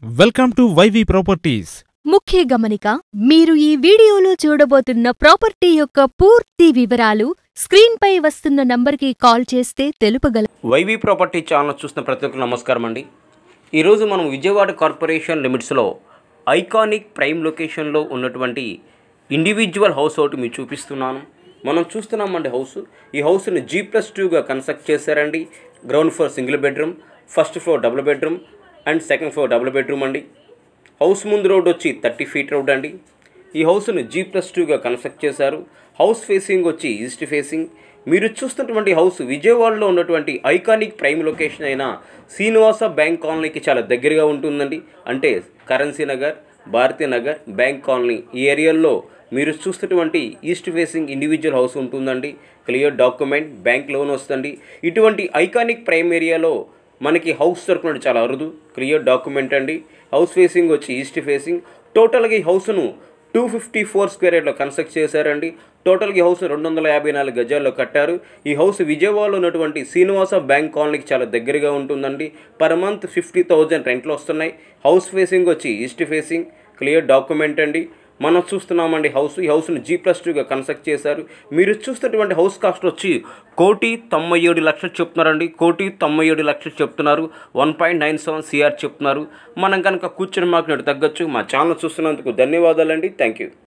welcome to YV properties ముఖ్య గమనిక మీరు ఈ వీడియోలో చూడబోతున్న ప్రాపర్టీ యొక్క పూర్తి వివరాలు స్క్రీన్పై వస్తున్న నంబర్కి కాల్ చేస్తే తెలుపగల వైవి ప్రాపర్టీ ఛానల్ చూస్తున్న ప్రతి ఒక్కరు నమస్కారం అండి ఈరోజు మనం విజయవాడ కార్పొరేషన్ లిమిట్స్లో ఐకానిక్ ప్రైమ్ లొకేషన్లో ఉన్నటువంటి ఇండివిజువల్ హౌస్ ఒకటి మీకు చూపిస్తున్నాను మనం చూస్తున్నామండి హౌస్ ఈ హౌస్ని జీ ప్లస్ టూగా కన్స్ట్రక్ట్ చేశారండి ground floor single bedroom first floor double bedroom and second floor double bedroom అండి హౌస్ ముందు రోడ్ వచ్చి థర్టీ ఫీట్ రోడ్ అండి ఈ హౌస్ను జీ ప్లస్ టూగా కన్స్ట్రక్ట్ చేశారు హౌస్ ఫేసింగ్ వచ్చి ఈస్ట్ ఫేసింగ్ మీరు చూస్తున్నటువంటి హౌస్ విజయవాడలో ఉన్నటువంటి ఐకానిక్ ప్రైమ్ లొకేషన్ అయిన శ్రీనివాస బ్యాంక్ కాలనీకి చాలా దగ్గరగా ఉంటుందండి అంటే currency Nagar Bharati Nagar bank colony ఈ ఏరియాల్లో మీరు చూస్తున్నటువంటి ఈస్ట్ ఫేసింగ్ ఇండివిజువల్ హౌస్ ఉంటుందండి క్లియర్ డాక్యుమెంట్ బ్యాంక్ లోన్ వస్తుంది ఇటువంటి ఐకానిక్ ప్రైమ్ ఏరియాలో మనకి హౌస్ దొరకడం చాలా అరుదు క్లియర్ డాక్యుమెంట్ అండి హౌస్ ఫేసింగ్ వచ్చి ఈస్ట్ ఫేసింగ్ టోటల్గా ఈ హౌస్ను టూ ఫిఫ్టీ ఫోర్ స్క్వేర్ యార్డ్లో కన్స్ట్రక్ట్ చేశారండి టోటల్గా ఈ హౌస్ రెండు వందల యాభై నాలుగు గజాల్లో కట్టారు ఈ హౌస్ విజయవాడలో ఉన్నటువంటి శ్రీనివాస బ్యాంక్ కాలనీకి చాలా దగ్గరగా ఉంటుందండి పర్ మంత్ ఫిఫ్టీ థౌజండ్ రెంట్లు వస్తున్నాయి హౌస్ ఫేసింగ్ వచ్చి ఈస్ట్ ఫేసింగ్ క్లియర్ డాక్యుమెంట్ అండి మనం చూస్తున్నామండి హౌస్ ఈ హౌస్ను జీ ప్లస్ టూగా కన్స్ట్రక్ట్ చేశారు మీరు చూస్తున్నటువంటి హౌస్ కాస్ట్ వచ్చి కోటి తొంభై ఏడు లక్షలు చెప్తున్నారండి కోటి తొంభై ఏడు లక్షలు చెప్తున్నారు one point nine seven CR చెప్తున్నారు మనం కనుక కూర్చొని మాకు తగ్గచ్చు మా ఛానల్ చూస్తున్నందుకు ధన్యవాదాలండి థ్యాంక్ యూ